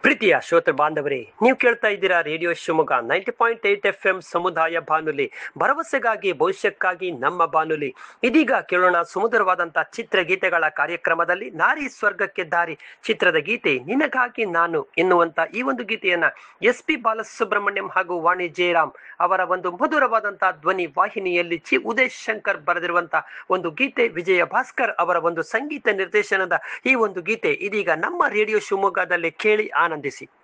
ಪ್ರೀತಿಯ ಶ್ರೋತೃ ಬಾಂಧವರೇ ನೀವು ಕೇಳ್ತಾ ಇದ್ದೀರಾ radio Shivamogga ninety point eight F M ಸಮುದಾಯ ಬಾನುಲಿ ಭರವಸೆಗಾಗಿ ಭವಿಷ್ಯಕ್ಕಾಗಿ ನಮ್ಮ ಬಾನುಲಿ ಇದೀಗ ಕೇಳೋಣ ಸುಮಧುರವಾದಂತಹ ಚಿತ್ರಗೀತೆಗಳ ಕಾರ್ಯಕ್ರಮದಲ್ಲಿ ನಾರಿ ಸ್ವರ್ಗಕ್ಕೆ ದಾರಿ ಚಿತ್ರದ ಗೀತೆ ನಿನಗಾಗಿ ನಾನು ಎನ್ನುವಂತ ಈ ಒಂದು ಗೀತೆಯನ್ನ ಎಸ್ ಪಿ ಬಾಲಸುಬ್ರಹ್ಮಣ್ಯಂ ಹಾಗೂ ವಾಣಿ ಜಯರಾಮ್ ಅವರ ಒಂದು ಮಧುರವಾದಂತಹ ಧ್ವನಿ ವಾಹಿನಿಯಲ್ಲಿ ಚಿ ಉದಯ್ ಶಂಕರ್ ಬರೆದಿರುವಂತಹ ಒಂದು ಗೀತೆ ವಿಜಯ ಭಾಸ್ಕರ್ ಅವರ ಒಂದು ಸಂಗೀತ ನಿರ್ದೇಶನದ ಈ ಒಂದು ಗೀತೆ ಇದೀಗ ನಮ್ಮ ರೇಡಿಯೋ ಶಿವಮೊಗ್ಗದಲ್ಲಿ ಕೇಳಿ ಆನಂದಿಸಿ